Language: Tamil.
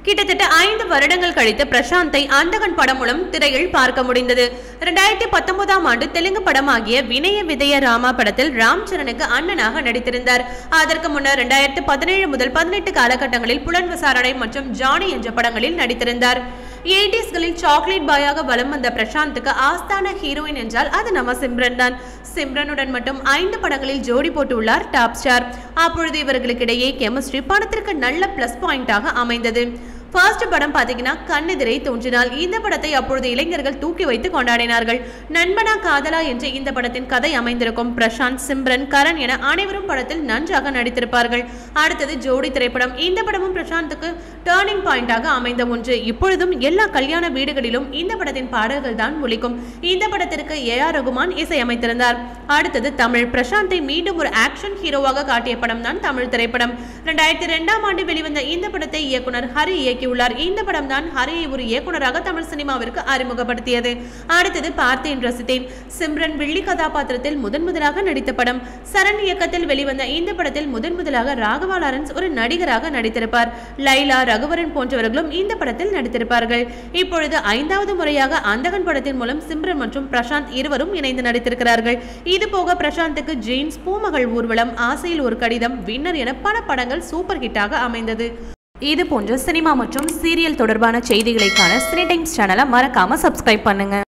கிட்டத்தட்ட ஐந்து வருடங்கள் கழித்து பிரசாந்தை அந்தகன் படம் மூலம் திரையில் பார்க்க முடிந்தது இரண்டாயிரத்தி பத்தொன்பதாம் ஆண்டு தெலுங்கு படமாகிய வினய விதய ராமா படத்தில் ராம் சரணுக்கு அண்ணனாக நடித்திருந்தார் அதற்கு முன்னர் இரண்டாயிரத்தி பதினேழு முதல் பதினெட்டு காலகட்டங்களில் புலன் விசாரணை மற்றும் ஜானி என்ற படங்களில் நடித்திருந்தார் எயிட்டிஸ்களில் சாக்லேட் பாயாக வலம் வந்த பிரசாந்துக்கு ஆஸ்தான ஹீரோயின் என்றால் அது நம்ம சிம்ரன் தான் சிம்ரனுடன் மட்டும் ஐந்து படங்களில் ஜோடி போட்டுள்ளார் டாப் ஸ்டார் அப்பொழுது இவர்களுக்கிடையே கெமிஸ்ட்ரி படத்திற்கு நல்ல பிளஸ் பாயிண்டாக அமைந்தது ஃபர்ஸ்ட் படம் பார்த்தீங்கன்னா கண்ணெதிரை தோன்றினால் இந்த படத்தை அப்பொழுது இளைஞர்கள் தூக்கி வைத்து கொண்டாடினார்கள் நண்பனா காதலா என்று இந்த படத்தின் கதை அமைந்திருக்கும் பிரசாந்த் சிம்ரன் கரண் என அனைவரும் படத்தில் நன்றாக நடித்திருப்பார்கள் அடுத்தது ஜோடி திரைப்படம் இந்த படமும் பிரசாந்துக்கு டேர்னிங் பாயிண்டாக அமைந்த ஒன்று இப்பொழுதும் எல்லா கல்யாண வீடுகளிலும் இந்த படத்தின் பாடல்கள் தான் ஒலிக்கும் இந்த படத்திற்கு ஏ ஆர் ரகுமான் இசையமைத்திருந்தார் அடுத்தது தமிழ் பிரசாந்தை மீண்டும் ஒரு ஆக்ஷன் ஹீரோவாக காட்டிய படம் தான் தமிழ் திரைப்படம் இரண்டாயிரத்தி ரெண்டாம் ஆண்டு வெளிவந்த இந்த படத்தை இயக்குனர் ஹரி இயக்கியுள்ளார் இந்த படம் தான் ஹரியை ஒரு இயக்குனராக தமிழ் சினிமாவிற்கு அறிமுகப்படுத்தியது அடுத்தது பார்த்தேன் ரசித்தேன் சிம்ரன் வெள்ளி கதாபாத்திரத்தில் முதன் முதலாக நடித்த படம் சரண் இயக்கத்தில் வெளிவந்த இந்த படத்தில் முதன் முதலாக ராகவா லாரன்ஸ் ஒரு நடிகராக நடித்திருப்பார் லைலா ரகுவரன் போன்றவர்களும் இந்த படத்தில் நடித்திருப்பார்கள் இப்பொழுது ஐந்தாவது முறையாக அந்தகன் படத்தின் மூலம் சிம்ரன் மற்றும் பிரசாந்த் இருவரும் இணைந்து நடித்திருக்கிறார்கள் இது போக பிரசாந்துக்கு ஜீன்ஸ் பூமகள் ஊர்வலம் ஆசையில் ஒரு கடிதம் வின்னர் என பல படங்கள் சூப்பர் ஹிட்டாக அமைந்தது இது போன்ற சினிமா மற்றும் சீரியல் தொடர்பான செய்திகளை காண சினி டைம்ஸ் சேனலை மறக்காம சப்ஸ்கிரைப் பண்ணுங்க